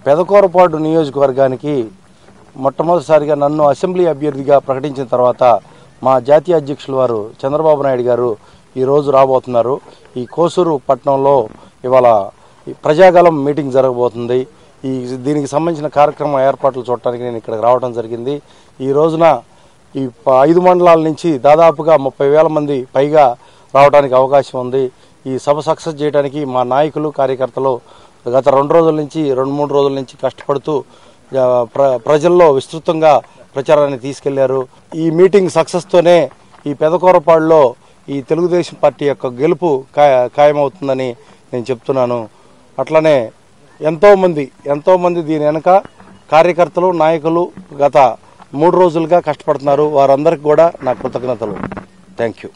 పెదకూరపాడు నియోజకవర్గానికి మొట్టమొదటిసారిగా నన్ను అసెంబ్లీ అభ్యర్థిగా ప్రకటించిన తర్వాత మా జాతీయ అధ్యక్షులు వారు చంద్రబాబు నాయుడు గారు ఈరోజు రాబోతున్నారు ఈ కోసూరు పట్టణంలో ఇవాళ ఈ ప్రజాగలం మీటింగ్ జరగబోతుంది ఈ దీనికి సంబంధించిన కార్యక్రమం ఏర్పాట్లు చూడటానికి నేను ఇక్కడికి రావడం జరిగింది ఈ రోజున ఈ ప- ఐదు మండలాల నుంచి దాదాపుగా ముప్పై వేల మంది పైగా రావడానికి అవకాశం ఉంది ఈ సభ సక్సెస్ చేయడానికి మా నాయకులు కార్యకర్తలు గత రెండు రోజుల నుంచి రెండు మూడు రోజుల నుంచి కష్టపడుతూ ఆ, ప్ర ప్రజల్లో విస్తృతంగా ప్రచారాన్ని తీసుకెళ్లారు ఈ మీటింగ్ సక్సెస్తోనే ఈ పెదకూరపాడులో ఈ తెలుగుదేశం పార్టీ యొక్క గెలుపు ఖా- ఖాయమవుతుందని నేను చెప్తున్నాను అట్లనే ఎంతోమంది ఎంతోమంది దీని వెనక కార్యకర్తలు నాయకులు గత మూడు రోజులుగా కష్టపడుతున్నారు వారందరికీ కూడా నా కృతజ్ఞతలు థ్యాంక్ యూ